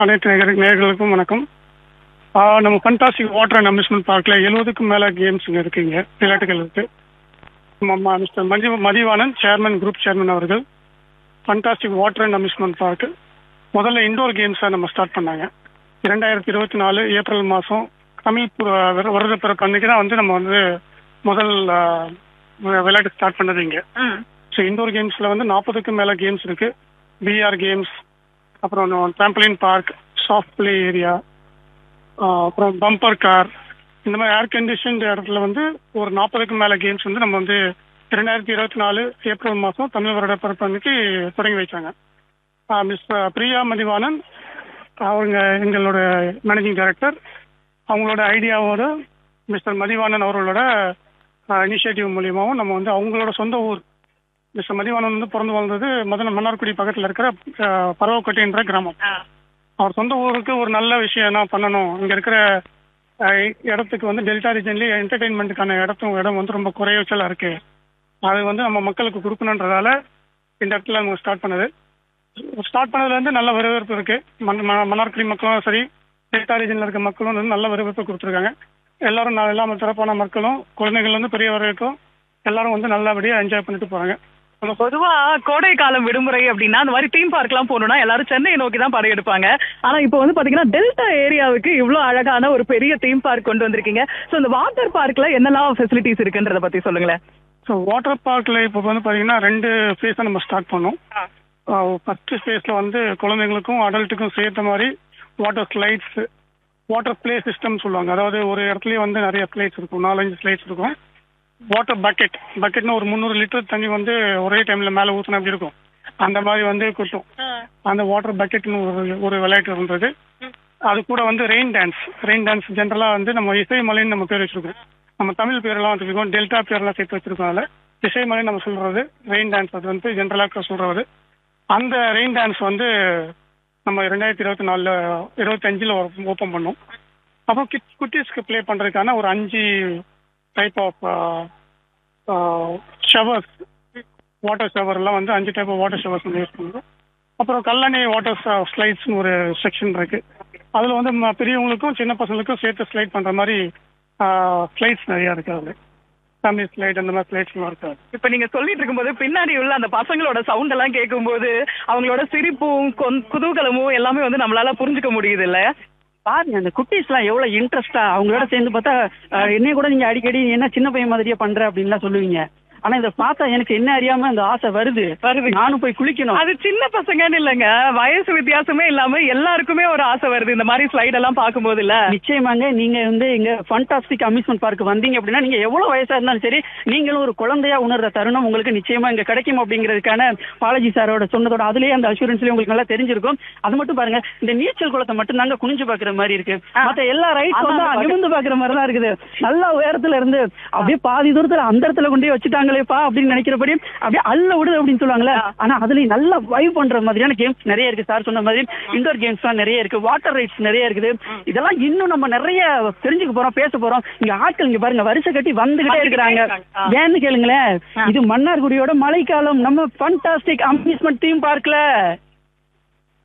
அனைத்து நேயர் நேயர்களுக்கும் வணக்கம் ஆ, நம்ம ஃபண்டாஸ்டிக் வாட்டர் அண்ட் அம்யூஸ்மெண்ட் பார்க்கில் எழுபதுக்கும் மேலே கேம்ஸுங்க இருக்குங்க விளையாட்டுகள் இருக்கு நம்ம mister Mathi Mathivanan chairman group chairman அவர்கள் fantastic water and amusement park முதல்ல இண்டோர் கேம்ஸை நம்ம ஸ்டார்ட் பண்ணாங்க இரண்டாயிரத்தி இருபத்தி நாலு ஏப்ரல் மாதம் தமிழ் பு- வரு- வருட பிறப்பு அன்னைக்கு தான் வந்து நம்ம வந்து முதல் ஆ, வி- விளையாட்டு ஸ்டார்ட் பண்ணது இங்கே ம் ஸோ இண்டோர் கேம்ஸில் வந்து நாற்பதுக்கும் மேலே கேம்ஸ் இருக்கு பிஆர் கேம்ஸ் அப்புறம் trampoline park soft play area அப்புறம் பம்பர் கார் இந்த மாதிரி ஏர் கண்டிஷன் இடத்துல வந்து ஒரு நாற்பதுக்கும் மேலே கேம்ஸ் வந்து நம்ம வந்து இரண்டாயிரத்தி இருபத்தி நாலு ஏப்ரல் மாதம் தமிழ் வருட பிறப்பு அன்னைக்கு தொடங்கி வைச்சாங்க மிஸ் பிரியா மதிவானன் அவங்க எங்களோட மேனேஜிங் டைரக்டர் அவங்களோட ஐடியாவோட மிஸ்டர் மதிவானன் அவர்களோட இனிஷியேட்டிவ் மூலியமாகவும் நம்ம வந்து அவங்களோட சொந்த ஊர் மிஸ்டர் மதிவானன் வந்து பிறந்து வளர்ந்தது மதன மன்னார்குடி பக்கத்தில் இருக்கிற அஹ், பரவக்கோட்டைன்ற கிராமம் ஆ அவர் சொந்த ஊருக்கு ஒரு நல்ல விஷயம் என்ன பண்ணணும் இங்கே இருக்கிற அஹ், இடத்துக்கு வந்து டெல்டா ரீஜன்லேயே என்டர்டெயின்மெண்ட்டுக்கான இடத்தும் இடம் வந்து ரொம்ப குறைவுச்சலாக இருக்கு அது வந்து நம்ம மக்களுக்கு கொடுக்கணுன்றதால இந்த இடத்துல நம்ம ஸ்டார்ட் பண்ணது ஸ்டார்ட் பண்ணதுலேருந்து நல்ல வரவேற்பு இருக்கு மன் ம- மன்னார்குடி மக்களும் சரி டெல்டா ரீஜனில் இருக்க மக்களும் வந்து நல்ல வரவேற்பு கொடுத்துருக்காங்க எல்லாரும் நான் எல்லா சிறப்பான மக்களும் குழந்தைங்கள்லேருந்து பெரிய வரைக்கும் எல்லாரும் வந்து நல்லபடியாக என்ஜாய் பண்ணிட்டு போகிறாங்க நம்ம பொதுவா கோடை காலம் விடுமுறை அப்படின்னா அந்த மாதிரி தீம் பார்க்லாம் போகணும்னா எல்லாரும் சென்னையை நோக்கி தான் படையெடுப்பாங்க ஆனா இப்போ வந்து பாத்தீங்கன்னா டெல்டா ஏரியாவுக்கு இவ்வளவு அழகான ஒரு பெரிய தீம் பார்க் கொண்டு வந்திருக்கீங்க சோ இந்த வாட்டர் பார்க்ல என்னெல்லாம் ஃபெசிலிட்டிஸ் இருக்குன்றத பத்தி சொல்லுங்களேன் ஸோ வாட்டர் பார்க்கில் இப்போ வந்து பார்த்தீங்கன்னா ரெண்டு ஃபேஸை நம்ம ஸ்டார்ட் பண்ணோம் ஃபர்ஸ்ட் ஃபேஸில் வந்து குழந்தைங்களுக்கும் அடல்ட்டுக்கும் சேர்த்த மாதிரி water slides water play system சொல்லுவாங்க அதாவது ஒரு இடத்துலயே வந்து நிறைய ஸ்லைட்ஸ் இருக்கும் நாலஞ்சு ஸ்லைட்ஸ் இருக்கும் வாட்டர் பக்கெட் பக்கெட்னா ஒரு முந்நூறு லிட்டர் தண்ணி வந்து ஒரே டைமில் மேலே ஊற்றினா அப்படி இருக்கும் அந்த மாதிரி வந்து கொட்டும் அந்த வாட்டர் பக்கெட்னு ஒரு ஒரு விளையாட்டு இருந்தது அது கூட வந்து ரெயின் டான்ஸ் ரெயின் டான்ஸ் ஜென்ரலாக வந்து நம்ம இசைமலைன்னு நம்ம பேர் வச்சிருக்கோம் நம்ம தமிழ் பேரெல்லாம் வச்சிருக்கோம் டெல்டா பேர்லாம் சேர்த்து வச்சிருக்கோம் அதில் இசைமலை நம்ம சொல்றது ரெயின் டான்ஸ் அது வந்து ஜென்ரலாக சொல்றது அந்த ரெயின் டான்ஸ் வந்து நம்ம ரெண்டாயிரத்தி இருபத்தி நாலில் இருபத்தஞ்சில் ஓப்பன் பண்ணோம் அப்புறம் கிட் குட்டீஸ்க்கு ப்ளே பண்ணுறதுக்கான ஒரு அஞ்சு டைப் ஆஃப் ஷவர்ஸ் வாட்டர் ஷவர்லாம் வந்து அஞ்சு டைப் ஆஃப் வாட்டர் ஷவர்ஸ் வந்து யூஸ் பண்ணுறோம் அப்புறம் கல்லணை வாட்டர் ஸ்லைட்ஸ்னு ஒரு செக்ஷன் இருக்கு அதில் வந்து ம- பெரியவங்களுக்கும் சின்ன பசங்களுக்கும் சேர்த்து ஸ்லைட் பண்ணுற மாதிரி ஸ்லைட்ஸ் நிறையா இருக்கு அதில் ஃபேமிலி ஸ்லைட் அந்த மாதிரி ஸ்லைட்ஸ்லாம் இருக்காது இப்ப நீங்க சொல்லிட்டு இருக்கும்போது பின்னாடி உள்ள அந்த பசங்களோட சவுண்ட் எல்லாம் கேட்கும்போது அவங்களோட சிரிப்பும் கொந்- குதூகலமும் எல்லாமே வந்து நம்மளால புரிஞ்சுக்க முடியுது இல்ல பாருங்க அந்த குட்டீஸ்லாம் எவ்வளவு இன்ட்ரெஸ்டா அவங்களோட சேர்ந்து பார்த்தா அஹ், என்னைய கூட நீங்க அடிக்கடி நீ என்ன சின்ன பையன் மாதிரியே பண்ற அப்படின்லாம் சொல்லுவீங்க ஆனா இதை பார்த்தா எனக்கு என்ன அறியாம அந்த ஆசை வருது வருது. நானும் போய் குளிக்கணும் அது சின்ன பசங்கன்னு இல்லைங்க வயசு வித்தியாசமே இல்லாம எல்லாருக்குமே ஒரு ஆசை வருது இந்த மாதிரி ஸ்லைட் எல்லாம் பார்க்கும்போது இல்ல நிச்சயமாங்க நீங்க வந்து இங்க ஃபண்டாஸ்டிக் அம்யூஸ்மெண்ட் பார்க் வந்தீங்க அப்படின்னா நீங்க எவ்வளவு வயசா இருந்தாலும் சரி நீங்களும் ஒரு குழந்தையா உணர்ற தருணம் உங்களுக்கு நிச்சயமா இங்க கிடைக்கும் அப்படிங்கிறதுக்கான பாலாஜி சாரோட சொன்னதோட அதுலயே அந்த அஷூரன்ஸ்லயே உங்களுக்கு நல்லா தெரிஞ்சிருக்கும் அது மட்டும் பாருங்க இந்த நீச்சல் குளத்தை மட்டும் தாங்க குனிஞ்சு பாக்குற மாதிரி இருக்கு மத்த எல்லா ரைட்ஸ் வந்து அதான் நிமிர்ந்து பாக்குற மாதிரி தான் இருக்குது நல்லா உயரத்துல இருந்து அப்படியே பாதி தூரத்துல அந்த இடத்துல கொண்டு போய் வச்சுட்டாங்களேப்பா அப்படின்னு நினைக்கிறபடி அப்படியே அல்ல விடுது அப்படின்னு சொல்லுவாங்கல்ல ஆனா அதுலயும் நல்லா வைவ் பண்ற மாதிரியான கேம்ஸ் நிறைய இருக்கு சார் சொன்ன மாதிரி இண்டோர் கேம்ஸ் தான் நிறைய இருக்கு வாட்டர் ரைட்ஸ் நிறைய இருக்குது இதெல்லாம் இன்னும் நம்ம நிறைய தெரிஞ்சுக்க போறோம் பேச போறோம் இங்க ஆட்கள் இங்க பாருங்க வரிசை கட்டி வந்துகிட்டே இருக்கிறாங்க ஆ. ஏன்னு கேளுங்களேன் இது மன்னார்குடியோட மழைக்காலம் நம்ம ஃபண்டாஸ்டிக் அம்யூஸ்மெண்ட் தீம் பார்க்ல